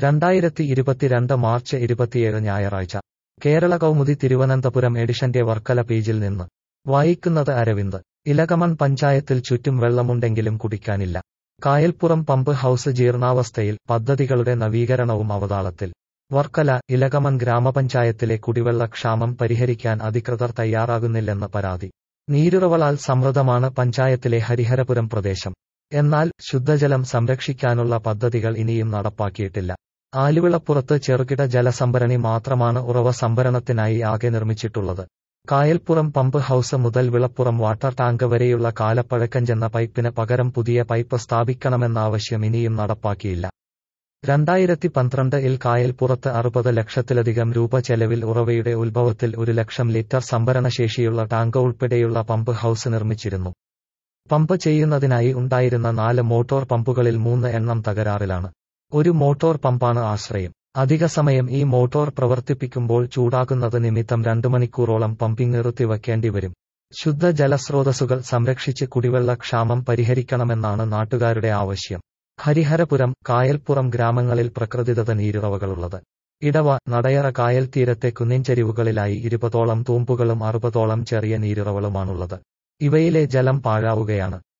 രണ്ടായിരത്തി ഇരുപത്തിരണ്ട് മാർച്ച് ഇരുപത്തിയേഴ് ഞായറാഴ്ച കേരള കൗമുദി തിരുവനന്തപുരം എഡിഷന്റെ വർക്കല പേജിൽ നിന്ന് വായിക്കുന്നത് അരവിന്ദ് ഇലകമൺ പഞ്ചായത്തിൽ ചുറ്റും വെള്ളമുണ്ടെങ്കിലും കുടിക്കാനില്ല കായൽപ്പുറം പമ്പ് ഹൌസ് ജീർണാവസ്ഥയിൽ പദ്ധതികളുടെ നവീകരണവും അവതാളത്തിൽ വർക്കല ഇലകമൺ ഗ്രാമപഞ്ചായത്തിലെ കുടിവെള്ള ക്ഷാമം പരിഹരിക്കാൻ അധികൃതർ തയ്യാറാകുന്നില്ലെന്ന് പരാതി നീരുറവളാൽ സമൃദ്ധമാണ് പഞ്ചായത്തിലെ ഹരിഹരപുരം പ്രദേശം എന്നാൽ ശുദ്ധജലം സംരക്ഷിക്കാനുള്ള പദ്ധതികൾ ഇനിയും നടപ്പാക്കിയിട്ടില്ല ആലുവിളപ്പുറത്ത് ചെറുകിട ജലസംഭരണി മാത്രമാണ് ഉറവ സംഭരണത്തിനായി ആകെ നിർമ്മിച്ചിട്ടുള്ളത് കായൽപ്പുറം പമ്പ് ഹൌസ് മുതൽ വിളപ്പുറം വാട്ടർ ടാങ്ക് വരെയുള്ള കാലപ്പഴക്കം ചെന്ന പൈപ്പിന് പകരം പുതിയ പൈപ്പ് സ്ഥാപിക്കണമെന്ന ആവശ്യം ഇനിയും നടപ്പാക്കിയില്ല രണ്ടായിരത്തി പന്ത്രണ്ട് ഇൽ കായൽപ്പുറത്ത് അറുപത് ലക്ഷത്തിലധികം രൂപ ചെലവിൽ ഉറവയുടെ ഉത്ഭവത്തിൽ ഒരു ലക്ഷം ലിറ്റർ സംഭരണശേഷിയുള്ള ടാങ്ക് ഉൾപ്പെടെയുള്ള പമ്പ് ഹൌസ് നിർമ്മിച്ചിരുന്നു പമ്പ് ചെയ്യുന്നതിനായി ഉണ്ടായിരുന്ന നാല് മോട്ടോർ പമ്പുകളിൽ മൂന്ന് എണ്ണം തകരാറിലാണ് ഒരു മോട്ടോർ പമ്പാണ് ആശ്രയം അധിക സമയം ഈ മോട്ടോർ പ്രവർത്തിപ്പിക്കുമ്പോൾ ചൂടാകുന്നത് നിമിത്തം രണ്ടു മണിക്കൂറോളം പമ്പിംഗ് നിർത്തിവെക്കേണ്ടി വരും ശുദ്ധ ജലസ്രോതസ്സുകൾ സംരക്ഷിച്ച് കുടിവെള്ള ക്ഷാമം പരിഹരിക്കണമെന്നാണ് നാട്ടുകാരുടെ ആവശ്യം ഹരിഹരപുരം കായൽപ്പുറം ഗ്രാമങ്ങളിൽ പ്രകൃതിദത്ത നീരുറവകളുള്ളത് ഇടവ നടയറ കായൽ തീരത്തെ കുന്നിൻചരിവുകളിലായി ഇരുപതോളം തൂമ്പുകളും അറുപതോളം ചെറിയ നീരുറവളുമാണുള്ളത് ഇവയിലെ ജലം പാഴാവുകയാണ്